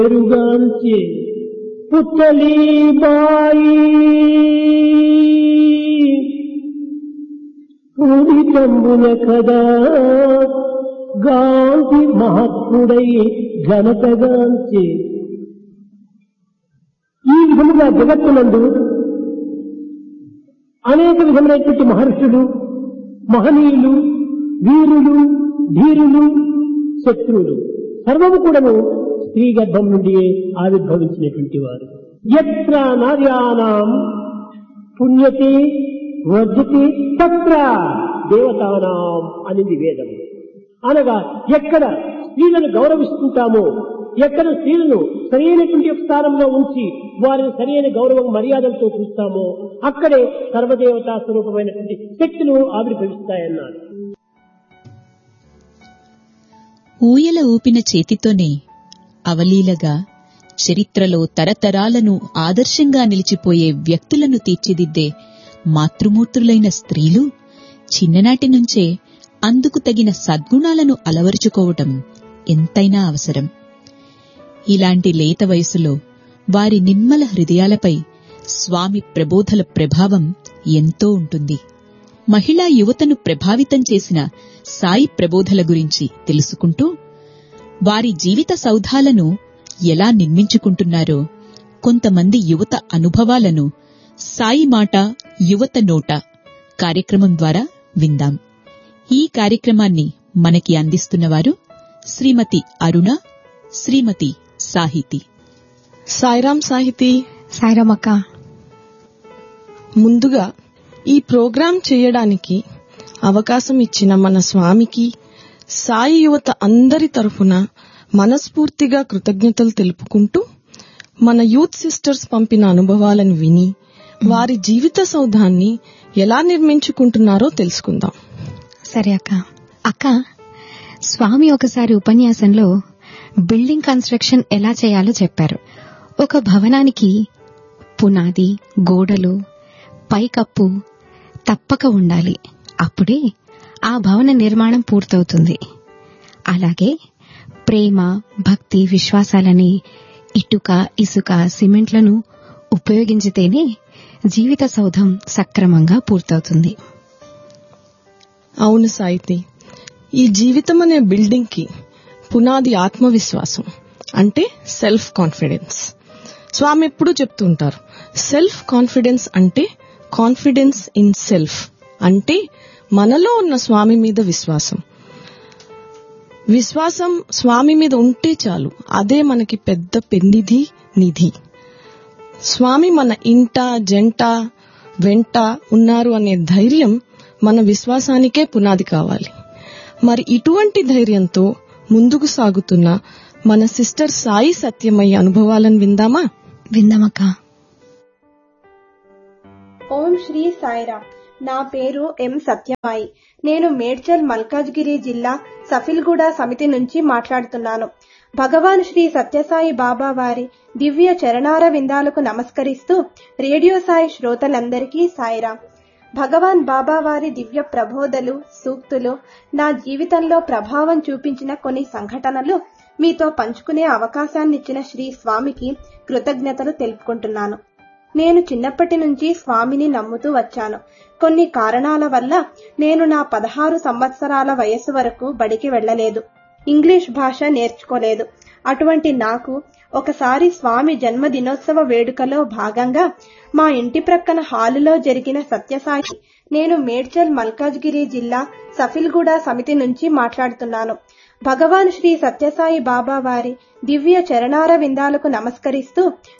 ఎరుగాంచి పుత్తలీబాయి పూరితంబున కదా గాంధి మహాత్ముడై ఘనతగాంచి ఈ విధముగా జగత్తునందు అనేక విధమైనటువంటి మహర్షులు మహనీయులు వీరులు ధీరులు శత్రువులు సర్వము కూడాను స్త్రీ గర్భం నుండి ఆవిర్భవించినటువంటి వారు ఎత్ర నార్యానాం పుణ్యతే వర్జతే తత్ర దేవతానాం అనేది వేదం అనగా ఎక్కడ స్త్రీలను గౌరవిస్తుంటామో ఎక్కడ స్త్రీలను సరైనటువంటి ఒక స్థానంలో ఉంచి వారిని సరైన గౌరవం మర్యాదలతో చూస్తామో అక్కడే సర్వదేవతా స్వరూపమైనటువంటి శక్తులు ఆవిర్భవిస్తాయన్నారు ఊయల ఊపిన చేతితోనే అవలీలగా చరిత్రలో తరతరాలను ఆదర్శంగా నిలిచిపోయే వ్యక్తులను తీర్చిదిద్దే మాతృమూర్తులైన స్త్రీలు చిన్ననాటి నుంచే అందుకు తగిన సద్గుణాలను అలవరుచుకోవటం ఎంతైనా అవసరం ఇలాంటి లేత వయసులో వారి నిమ్మల హృదయాలపై స్వామి ప్రబోధల ప్రభావం ఎంతో ఉంటుంది మహిళా యువతను ప్రభావితం చేసిన సాయి ప్రబోధల గురించి తెలుసుకుంటూ వారి జీవిత సౌధాలను ఎలా నిర్మించుకుంటున్నారో కొంతమంది యువత అనుభవాలను సాయి మాట యువత నోట కార్యక్రమం ద్వారా విందాం ఈ కార్యక్రమాన్ని మనకి అందిస్తున్నవారు శ్రీమతి అరుణ శ్రీమతి సాహితి సాయిరాం సాహితి సాయిరామక్క ముందుగా ఈ ప్రోగ్రాం చేయడానికి అవకాశం ఇచ్చిన మన స్వామికి సాయి యువత అందరి తరఫున మనస్ఫూర్తిగా కృతజ్ఞతలు తెలుపుకుంటూ మన యూత్ సిస్టర్స్ పంపిన అనుభవాలను విని వారి జీవిత సౌధాన్ని ఎలా నిర్మించుకుంటున్నారో తెలుసుకుందాం సరే అక్క అక్క స్వామి ఒకసారి ఉపన్యాసంలో బిల్డింగ్ కన్స్ట్రక్షన్ ఎలా చేయాలో చెప్పారు ఒక భవనానికి పునాది గోడలు పైకప్పు తప్పక ఉండాలి అప్పుడే ఆ భవన నిర్మాణం పూర్తవుతుంది అలాగే ప్రేమ భక్తి విశ్వాసాలని ఇటుక ఇసుక సిమెంట్లను ఉపయోగించితేనే జీవిత సౌధం సక్రమంగా పూర్తవుతుంది అవును సాయితి ఈ జీవితం అనే బిల్డింగ్ కి పునాది ఆత్మవిశ్వాసం అంటే సెల్ఫ్ కాన్ఫిడెన్స్ స్వామి ఎప్పుడూ చెప్తుంటారు సెల్ఫ్ కాన్ఫిడెన్స్ అంటే కాన్ఫిడెన్స్ ఇన్ సెల్ఫ్ అంటే మనలో ఉన్న స్వామి మీద విశ్వాసం విశ్వాసం స్వామి మీద ఉంటే చాలు అదే మనకి పెద్ద పెన్నిధి నిధి స్వామి మన ఇంట జంట వెంట ఉన్నారు అనే ధైర్యం మన విశ్వాసానికే పునాది కావాలి మరి ఇటువంటి ధైర్యంతో ముందుకు సాగుతున్న మన సిస్టర్ సాయి సత్యమయ్య అనుభవాలను విందామా విందామక్క ఓం శ్రీ సాయిరామ్ నా పేరు ఎం సత్యమాయి నేను మేడ్చల్ మల్కాజ్గిరి జిల్లా సఫిల్గూడ సమితి నుంచి మాట్లాడుతున్నాను భగవాన్ శ్రీ సత్యసాయి బాబా వారి దివ్య చరణార విందాలకు నమస్కరిస్తూ రేడియో సాయి శ్రోతలందరికీ సాయిరామ్ భగవాన్ బాబా వారి దివ్య ప్రబోధలు సూక్తులు నా జీవితంలో ప్రభావం చూపించిన కొన్ని సంఘటనలు మీతో పంచుకునే అవకాశాన్నిచ్చిన శ్రీ స్వామికి కృతజ్ఞతలు తెలుపుకుంటున్నాను నేను చిన్నప్పటి నుంచి స్వామిని నమ్ముతూ వచ్చాను కొన్ని కారణాల వల్ల నేను నా పదహారు సంవత్సరాల వయసు వరకు బడికి వెళ్ళలేదు ఇంగ్లీష్ భాష నేర్చుకోలేదు అటువంటి నాకు ఒకసారి స్వామి జన్మదినోత్సవ వేడుకలో భాగంగా మా ఇంటి ప్రక్కన హాలులో జరిగిన సత్యసాయి నేను మేడ్చల్ మల్కాజ్గిరి జిల్లా సఫిల్గూడ సమితి నుంచి మాట్లాడుతున్నాను భగవాన్ శ్రీ సత్యసాయి బాబా వారి దివ్య చరణార విందాలకు నమస్కరిస్తూ